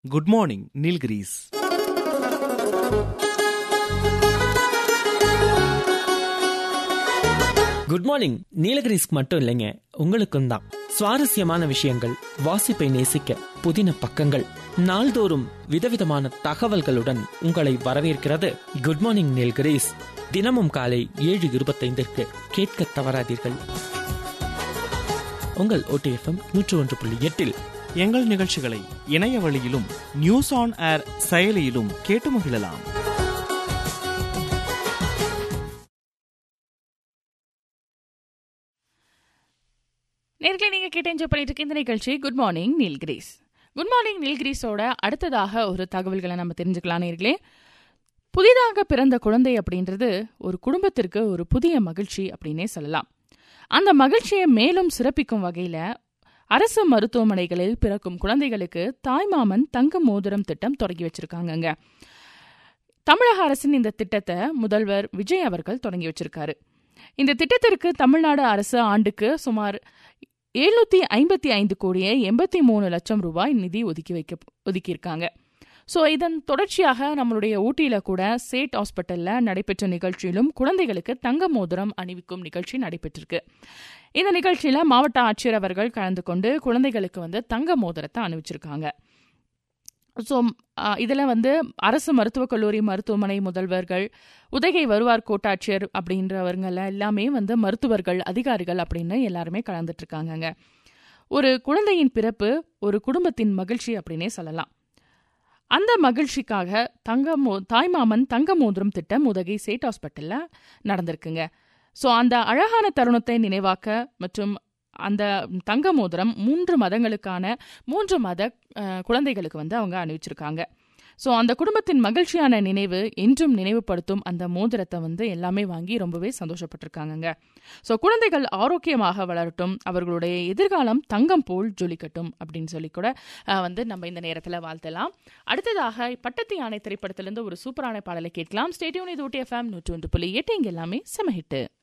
good morning Nilgiris good morning நீலகிரிஸ்க்கு மட்டும் இல்லைங்க உங்களுக்கும் தான் சுவாரஸ்யமான விஷயங்கள் வாசிப்பை நேசிக்க புதின பக்கங்கள் நாள்தோறும் விதவிதமான தகவல்களுடன் உங்களை வரவேற்கிறது குட் மார்னிங் நீலகிரிஸ் தினமும் காலை ஏழு இருபத்தைந்திற்கு கேட்க தவறாதீர்கள் உங்கள் ஓடிஎஃப்எம் நூற்று ஒன்று புள்ளி எட்டில் எங்கள் நிகழ்ச்சிகளை இணைய வழியிலும் நியூஸ் ஆன் ஏர் செயலியிலும் கேட்டு மகிழலாம் நேர்களை நீங்கள் கேட்டு என்ஜாய் பண்ணிட்டு இருக்க இந்த நிகழ்ச்சி good morning Nilgiris good morning நீல்கிரீஸோட அடுத்ததாக ஒரு தகவல்களை நம்ம தெரிஞ்சுக்கலாம் நேர்களே புதிதாக பிறந்த குழந்தை அப்படின்றது ஒரு குடும்பத்திற்கு ஒரு புதிய மகிழ்ச்சி அப்படின்னே சொல்லலாம் அந்த மகிழ்ச்சியை மேலும் சிறப்பிக்கும் வகையில் அரசு மருத்துவமனைகளில் பிறக்கும் குழந்தைகளுக்கு தாய்மாமன் தங்க மோதிரம் திட்டம் தொடங்கி வச்சிருக்காங்கங்க தமிழக அரசின் இந்த திட்டத்தை முதல்வர் விஜய் அவர்கள் தொடங்கி வச்சிருக்காரு இந்த திட்டத்திற்கு தமிழ்நாடு அரசு ஆண்டுக்கு சுமார் எழுநூத்தி ஐம்பத்தி ஐந்து கோடியே எண்பத்தி மூணு லட்சம் ரூபாய் நிதி ஒதுக்கி வைக்க ஒதுக்கியிருக்காங்க ஸோ இதன் தொடர்ச்சியாக நம்மளுடைய ஊட்டியில கூட சேட் ஹாஸ்பிட்டல்ல நடைபெற்ற நிகழ்ச்சியிலும் குழந்தைகளுக்கு தங்க மோதிரம் அணிவிக்கும் நிகழ்ச்சி நடைபெற்றிருக்கு இந்த நிகழ்ச்சியில மாவட்ட ஆட்சியர் அவர்கள் கலந்து கொண்டு குழந்தைகளுக்கு வந்து தங்க மோதிரத்தை அணிவிச்சிருக்காங்க ஸோ இதில் வந்து அரசு மருத்துவக் கல்லூரி மருத்துவமனை முதல்வர்கள் உதகை வருவார் கோட்டாட்சியர் அப்படின்றவங்கள எல்லாமே வந்து மருத்துவர்கள் அதிகாரிகள் அப்படின்னு எல்லாருமே கலந்துட்டு இருக்காங்கங்க ஒரு குழந்தையின் பிறப்பு ஒரு குடும்பத்தின் மகிழ்ச்சி அப்படின்னே சொல்லலாம் அந்த மகிழ்ச்சிக்காக தங்க மோ தாய்மாமன் தங்க மோதிரம் திட்டம் உதகை சேட் ஹாஸ்பிட்டலில் நடந்திருக்குங்க ஸோ அந்த அழகான தருணத்தை நினைவாக்க மற்றும் அந்த தங்க மோதிரம் மூன்று மதங்களுக்கான மூன்று மத அஹ், குழந்தைகளுக்கு வந்து அவங்க அணிவிச்சிருக்காங்க ஸோ அந்த குடும்பத்தின் மகிழ்ச்சியான நினைவு என்றும் நினைவுபடுத்தும் அந்த மோதிரத்தை வந்து எல்லாமே வாங்கி ரொம்பவே சந்தோஷப்பட்டிருக்காங்கங்க ஸோ குழந்தைகள் ஆரோக்கியமாக வளரட்டும் அவர்களுடைய எதிர்காலம் தங்கம் போல் ஜொலிக்கட்டும் அப்படின்னு சொல்லி கூட அஹ், வந்து நம்ம இந்த நேரத்தில் வாழ்த்தலாம் அடுத்ததாக பட்டத்து யானை திரைப்படத்திலிருந்து ஒரு சூப்பரான பாடலை கேட்கலாம் ஸ்டேடியோன் இது ஊட்டி எஃப்எம் நூற்றி ஒன்று புள்ளி எட்டு இங்கே எல்லாமே செமஹிட்டு